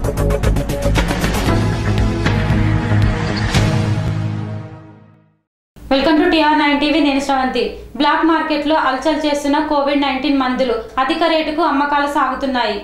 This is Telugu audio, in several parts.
Welcome to T R nine TV నేను శ్రవంతి బ్లాక్ మార్కెట్లో అల్చల్ చేస్తున్న కోవిడ్ నైన్టీన్ మందులు అధిక రేటుకు అమ్మకాలు సాగుతున్నాయి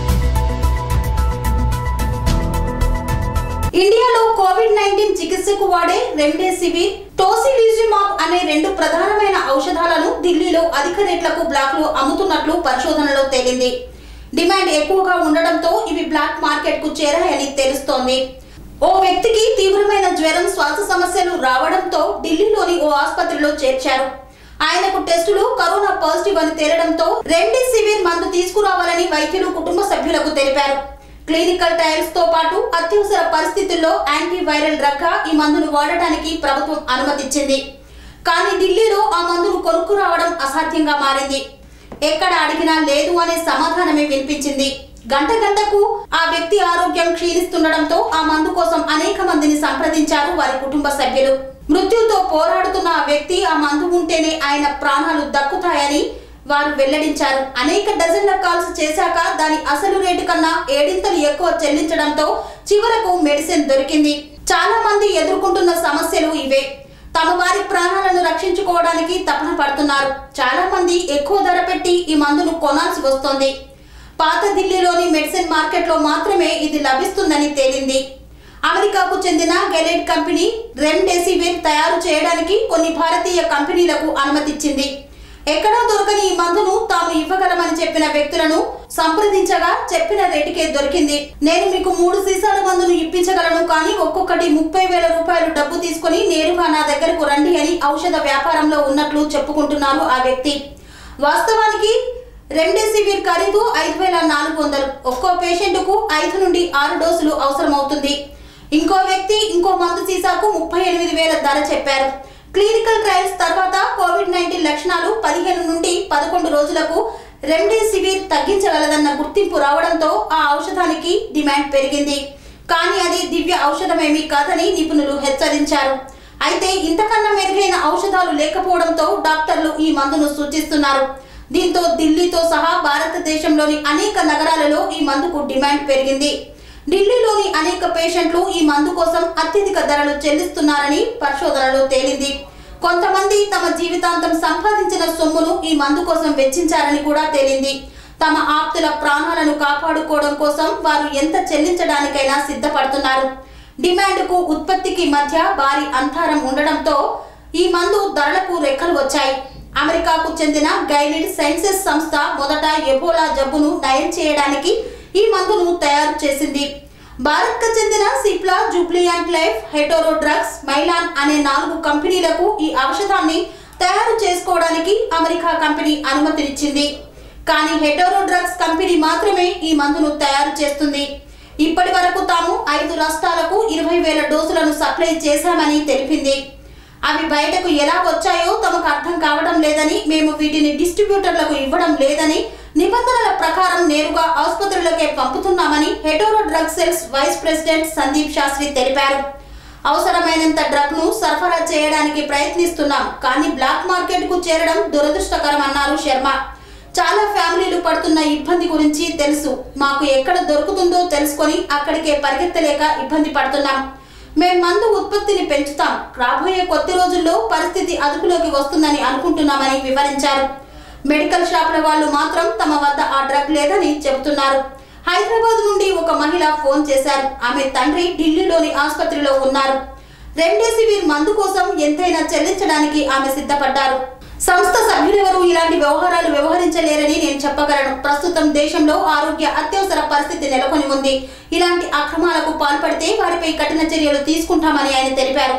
ఇండియాలో కోవిడ్ నైన్టీన్ చికిత్సకు వాడే రెమ్డెసివిర్ టోసిలిజుమాబ్ అనే రెండు ప్రధానమైన ఔషధాలను ఢిల్లీలో అధిక రేట్లకు బ్లాక్ లో అమ్ముతున్నట్లు పరిశోధనలో తేలింది డిమాండ్ ఎక్కువగా ఉండడంతో ఇవి బ్లాక్ మార్కెట్ కు చేరాయని తెలుస్తోంది ఓ వ్యక్తికి తీవ్రమైన జ్వరం శ్వాస సమస్యలు రావడంతో ఢిల్లీలోని ఓ ఆసుపత్రిలో చేర్చారు ఆయనకు టెస్టులు కరోనా పాజిటివ్ అని తేలడంతో రెమ్డెసివిర్ మందు తీసుకురావాలని వైద్యులు కుటుంబ సభ్యులకు తెలిపారు క్లినికల్ ట్రయల్స్ తో పాటు అత్యవసర పరిస్థితుల్లో యాంటీ వైరల్ డ్రగ్ గా ఈ మందును వాడటానికి ప్రభుత్వం అనుమతిచ్చింది కానీ ఢిల్లీలో ఆ మందును కొనుక్కు రావడం అసాధ్యంగా మారింది ఎక్కడ అడిగినా లేదు అనే సమాధానమే వినిపించింది గంట గంటకు ఆ వ్యక్తి ఆరోగ్యం క్షీణిస్తుండడంతో ఆ మందు కోసం అనేక మందిని సంప్రదించారు వారి కుటుంబ సభ్యులు మృత్యుతో పోరాడుతున్న ఆ వ్యక్తి ఆ మందు ఉంటేనే ఆయన ప్రాణాలు దక్కుతాయని వారు వెల్లడించారు అనేక డజన్ల కాల్స్ చేశాక దాని అసలు రేటు కన్నా ఏడింతలు ఎక్కువ చెల్లించడంతో చివరకు మెడిసిన్ దొరికింది చాలా మంది ఎదుర్కొంటున్న సమస్యలు ఇవే తమ వారి ప్రాణాలను రక్షించుకోవడానికి తపన పడుతున్నారు చాలా మంది ఎక్కువ ధర పెట్టి ఈ మందును కొనాల్సి వస్తోంది పాత ఢిల్లీలోని మెడిసిన్ మార్కెట్లో మాత్రమే ఇది లభిస్తుందని తేలింది అమెరికాకు చెందిన గెలెట్ కంపెనీ రెమ్డెసివిర్ తయారు చేయడానికి కొన్ని భారతీయ కంపెనీలకు అనుమతిచ్చింది ఎక్కడా దొరకని ఈ మందును తాము ఇవ్వగలమని చెప్పిన వ్యక్తులను సంప్రదించగా చెప్పిన రేటుకే దొరికింది నేను మీకు మూడు సీసాల మందును ఇప్పించగలను కానీ ఒక్కొక్కటి ముప్పై వేల రూపాయలు డబ్బు తీసుకుని నేరుగా నా దగ్గరకు రండి అని ఔషధ వ్యాపారంలో ఉన్నట్లు చెప్పుకుంటున్నారు ఆ వ్యక్తి వాస్తవానికి రెమ్డెసివిర్ ఖరీదు ఐదు వేల నాలుగు వందలు ఒక్కో పేషెంట్కు ఐదు నుండి ఆరు డోసులు అవసరమవుతుంది ఇంకో వ్యక్తి ఇంకో మందు సీసాకు ముప్పై ఎనిమిది వేల ధర చెప్పారు క్లినికల్ ట్రయల్స్ తర్వాత కోవిడ్ నైన్టీన్ లక్షణాలు పదిహేను నుండి పదకొండు రోజులకు రెమ్డెసివిర్ తగ్గించగలదన్న గుర్తింపు రావడంతో ఆ ఔషధానికి డిమాండ్ పెరిగింది కానీ అది దివ్య ఔషధమేమీ కాదని నిపుణులు హెచ్చరించారు అయితే ఇంతకన్నా మెరుగైన ఔషధాలు లేకపోవడంతో డాక్టర్లు ఈ మందును సూచిస్తున్నారు దీంతో ఢిల్లీతో సహా భారతదేశంలోని అనేక నగరాలలో ఈ మందుకు డిమాండ్ పెరిగింది ఢిల్లీలోని అనేక పేషెంట్లు ఈ మందు కోసం అత్యధిక ధరలు చెల్లిస్తున్నారని పరిశోధనలో తేలింది కొంతమంది తమ జీవితాంతం సంపాదించిన సొమ్మును ఈ మందు కోసం వెచ్చించారని కూడా తేలింది తమ ఆప్తుల ప్రాణాలను కాపాడుకోవడం కోసం వారు ఎంత చెల్లించడానికైనా సిద్ధపడుతున్నారు డిమాండ్కు ఉత్పత్తికి మధ్య భారీ అంతరం ఉండడంతో ఈ మందు ధరలకు రెక్కలు వచ్చాయి అమెరికాకు చెందిన గైలిడ్ సైన్సెస్ సంస్థ మొదట ఎబోలా జబ్బును నయం చేయడానికి ఈ మందును తయారు చేసింది భారత్కు చెందిన Cipla Jubilant life Hetero drugs Mylan అనే నాలుగు కంపెనీలకు ఈ ఔషధాన్ని తయారు చేసుకోవడానికి అమెరికా కంపెనీ అనుమతినిచ్చింది కానీ హెటోరో డ్రగ్స్ కంపెనీ మాత్రమే ఈ మందును తయారు చేస్తుంది ఇప్పటి వరకు తాము ఐదు రాష్ట్రాలకు ఇరవై వేల డోసులను సప్లై చేశామని తెలిపింది అవి బయటకు ఎలా వచ్చాయో తమకు అర్థం కావడం లేదని మేము వీటిని డిస్ట్రిబ్యూటర్లకు ఇవ్వడం లేదని నిబంధనల ప్రకారం నేరుగా ఆసుపత్రులకే పంపుతున్నామని Hetero drug sales vice president Sandeep Shastri తెలిపారు అవసరమైనంత డ్రగ్ ను సరఫరా చేయడానికి ప్రయత్నిస్తున్నాం కానీ బ్లాక్ మార్కెట్ కు చేరడం దురదృష్టకరం అన్నారు శర్మ చాలా ఫ్యామిలీలు పడుతున్న ఇబ్బంది గురించి తెలుసు మాకు ఎక్కడ దొరుకుతుందో తెలుసుకొని అక్కడికే పరిగెత్తలేక ఇబ్బంది పడుతున్నాం మేం మందు ఉత్పత్తిని పెంచుతాం రాబోయే కొద్ది రోజుల్లో పరిస్థితి అదుపులోకి వస్తుందని అనుకుంటున్నామని వివరించారు మెడికల్ షాపుల వాళ్ళు మాత్రం తమ వద్ద ఆ డ్రగ్ లేదని చెబుతున్నారు హైదరాబాద్ నుండి ఒక మహిళ ఫోన్ చేశారు ఆమె తండ్రి ఢిల్లీలోని ఆసుపత్రిలో ఉన్నారు రెమ్డెసివిర్ మందు కోసం ఎంతైనా చెల్లించడానికి ఆమె సిద్ధపడ్డారు సంస్థ సభ్యులెవరూ ఇలాంటి వ్యవహారాలు వ్యవహరించలేరని నేను చెప్పగలను ప్రస్తుతం దేశంలో ఆరోగ్య అత్యవసర పరిస్థితి నెలకొని ఉంది ఇలాంటి అక్రమాలకు పాల్పడితే వారిపై కఠిన చర్యలు తీసుకుంటామని ఆయన తెలిపారు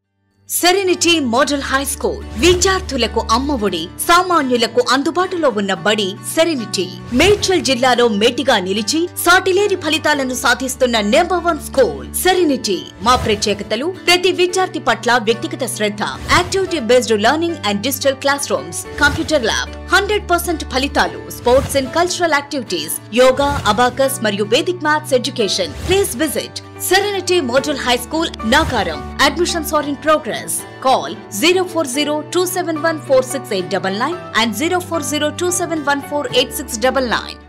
సెరెనిటీ మోడల్ హై స్కూల్ విద్యార్థులకు అమ్మఒడి సామాన్యులకు అందుబాటులో ఉన్న బడి సెరెనిటీ మేడ్చల్ జిల్లాలో మేటిగా నిలిచి సాటిలేని ఫలితాలను సాధిస్తున్న నెంబర్ వన్ స్కూల్ సెరెనిటీ మా ప్రత్యేకతలు ప్రతి విద్యార్థి పట్ల వ్యక్తిగత శ్రద్ధ activity based learning and digital classrooms computer lab hundred percent ఫలితాలు sports and cultural activities yoga abacus మరియు Vedic maths education please visit Serenity Model High School, Nagaram. Admissions are in progress. Call 040 and 040 271 8699.